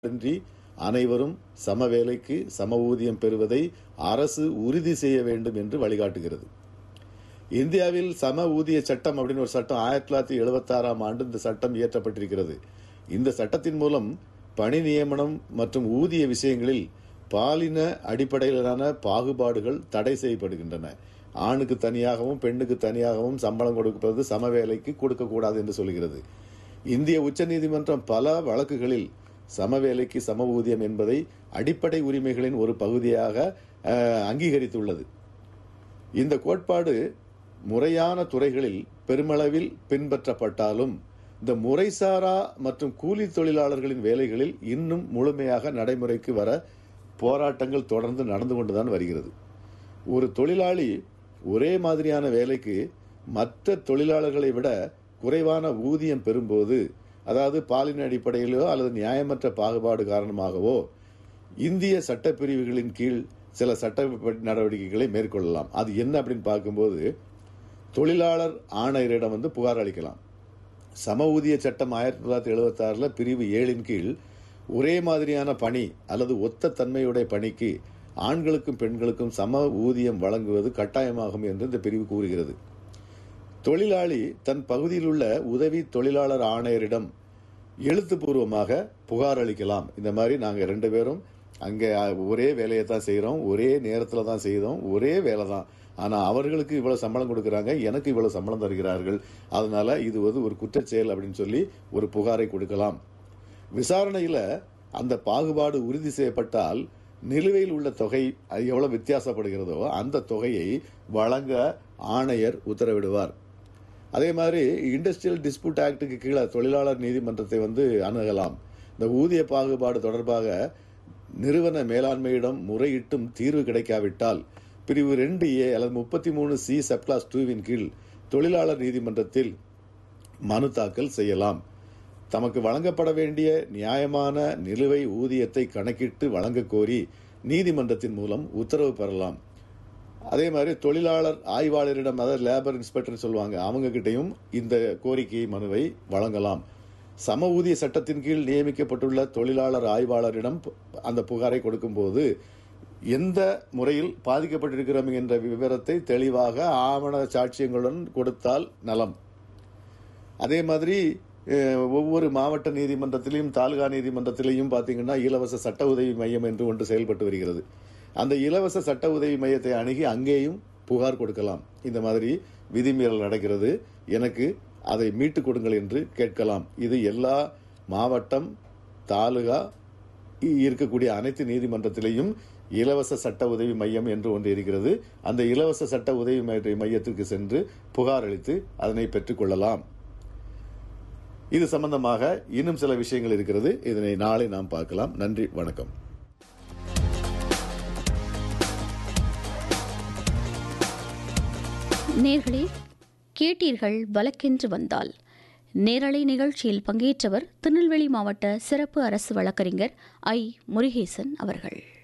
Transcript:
இன்றி அனைவரும் சம வேலைக்கு சம ஊதியம் பெறுவதை அரசு உறுதி செய்ய வேண்டும் என்று வழிகாட்டுகிறது இந்தியாவில் சம ஊதிய சட்டம் அப்படின்னு ஒரு சட்டம் ஆயிரத்தி தொள்ளாயிரத்தி எழுபத்தி ஆறாம் ஆண்டு இந்த சட்டம் இயற்றப்பட்டிருக்கிறது இந்த சட்டத்தின் மூலம் பணி நியமனம் மற்றும் ஊதிய விஷயங்களில் பாலின அடிப்படையிலான பாகுபாடுகள் தடை செய்யப்படுகின்றன ஆணுக்கு தனியாகவும் பெண்ணுக்கு தனியாகவும் சம்பளம் கொடுப்பது சம வேலைக்கு கொடுக்கக்கூடாது என்று சொல்கிறது இந்திய உச்சநீதிமன்றம் பல வழக்குகளில் சம வேலைக்கு சம ஊதியம் என்பதை அடிப்படை உரிமைகளின் ஒரு பகுதியாக அஹ், அங்கீகரித்துள்ளது இந்த கோட்பாடு முறையான துறைகளில் பெருமளவில் பின்பற்றப்பட்டாலும் இந்த முறைசாரா மற்றும் கூலி தொழிலாளர்களின் வேலைகளில் இன்னும் முழுமையாக நடைமுறைக்கு வர போராட்டங்கள் தொடர்ந்து நடந்து கொண்டுதான் வருகிறது ஒரு தொழிலாளி ஒரே மாதிரியான வேலைக்கு மற்ற தொழிலாளர்களை விட குறைவான ஊதியம் பெறும்போது அதாவது பாலின அடிப்படையிலோ அல்லது நியாயமற்ற பாகுபாடு காரணமாகவோ இந்திய சட்டப்பிரிவுகளின் கீழ் சில சட்ட நடவடிக்கைகளை மேற்கொள்ளலாம் அது என்ன அப்படின்னு பார்க்கும்போது தொழிலாளர் ஆணையரிடம் வந்து புகார் அளிக்கலாம் சம ஊதிய சட்டம் ஆயிரத்தி தொள்ளாயிரத்தி எழுபத்தி ஆறுல பிரிவு ஏழின் கீழ் ஒரே மாதிரியான பணி அல்லது ஒத்த தன்மையுடைய பணிக்கு ஆண்களுக்கும் பெண்களுக்கும் சம ஊதியம் வழங்குவது கட்டாயமாகும் என்று இந்த பிரிவு கூறுகிறது தொழிலாளி தன் பகுதியில் உள்ள உதவி தொழிலாளர் ஆணையரிடம் எழுத்துப்பூர்வமாக புகார் அளிக்கலாம் இந்த மாதிரி நாங்கள் ரெண்டு பேரும் அங்கே ஒரே வேலையை தான் செய்கிறோம் ஒரே நேரத்தில் தான் செய்தோம் ஒரே வேலை தான் ஆனால் அவர்களுக்கு இவ்வளவு சம்பளம் கொடுக்குறாங்க எனக்கு இவ்வளவு சம்பளம் தருகிறார்கள் அதனால இது வந்து ஒரு குற்றச்செயல் அப்படின்னு சொல்லி ஒரு புகாரை கொடுக்கலாம் விசாரணையில் அந்த பாகுபாடு உறுதி செய்யப்பட்டால் நிலுவையில் உள்ள தொகை அது எவ்வளவு வித்தியாசப்படுகிறதோ அந்த தொகையை வழங்க ஆணையர் உத்தரவிடுவார் அதே மாதிரி இண்டஸ்ட்ரியல் டிஸ்பியூட் ஆக்டுக்கு கீழே தொழிலாளர் நீதிமன்றத்தை வந்து அணுகலாம் இந்த ஊதிய பாகுபாடு தொடர்பாக நிறுவன மேலாண்மையிடம் முறையிட்டும் தீர்வு கிடைக்காவிட்டால் பிரிவு ரெண்டு ஏ அல்லது முப்பத்தி மூணு சி சப்கிளாஸ் டூவின் கீழ் தொழிலாளர் நீதிமன்றத்தில் மனு தாக்கல் செய்யலாம் தமக்கு வழங்கப்பட வேண்டிய நியாயமான நிலுவை ஊதியத்தை கணக்கிட்டு வழங்க கோரி நீதிமன்றத்தின் மூலம் உத்தரவு பெறலாம் அதே மாதிரி தொழிலாளர் ஆய்வாளரிடம் அதாவது லேபர் இன்ஸ்பெக்டர் சொல்லுவாங்க அவங்க கிட்டையும் இந்த கோரிக்கை மனுவை வழங்கலாம் சம ஊதிய சட்டத்தின் கீழ் நியமிக்கப்பட்டுள்ள தொழிலாளர் ஆய்வாளரிடம் பு- அந்த புகாரை கொடுக்கும்போது எந்த முறையில் பாதிக்கப்பட்டிருக்கிறோம் என்ற விவரத்தை தெளிவாக ஆவண சாட்சியங்களுடன் கொடுத்தால் நலம் அதே மாதிரி அஹ், ஒவ்வொரு மாவட்ட நீதிமன்றத்திலையும் தாலுகா நீதிமன்றத்திலையும் பார்த்தீங்கன்னா இலவச சட்ட உதவி மையம் என்று ஒன்று செயல்பட்டு வருகிறது அந்த இலவச சட்ட உதவி மையத்தை அணுகி அங்கேயும் புகார் கொடுக்கலாம் இந்த மாதிரி விதிமீறல் நடக்கிறது எனக்கு அதை மீட்டுக் கொடுங்கள் என்று கேட்கலாம் இது எல்லா மாவட்டம் தாலுகா இ- இருக்கக்கூடிய அனைத்து நீதிமன்றத்திலேயும் இலவச சட்ட உதவி மையம் என்று ஒன்று இருக்கிறது அந்த இலவச சட்ட உதவி மைய- மையத்திற்கு சென்று புகார் அளித்து அதனை பெற்றுக்கொள்ளலாம் இது சம்பந்தமாக இன்னும் சில விஷயங்கள் இருக்கிறது இதனை நாளை நாம் பார்க்கலாம் நன்றி வணக்கம் நேர்களே கேட்டீர்கள் வழக்கென்று வந்தால் நேரலை நிகழ்ச்சியில் பங்கேற்றவர் திருநெல்வேலி மாவட்ட சிறப்பு அரசு வழக்கறிஞர் ஐ முருகேசன் அவர்கள்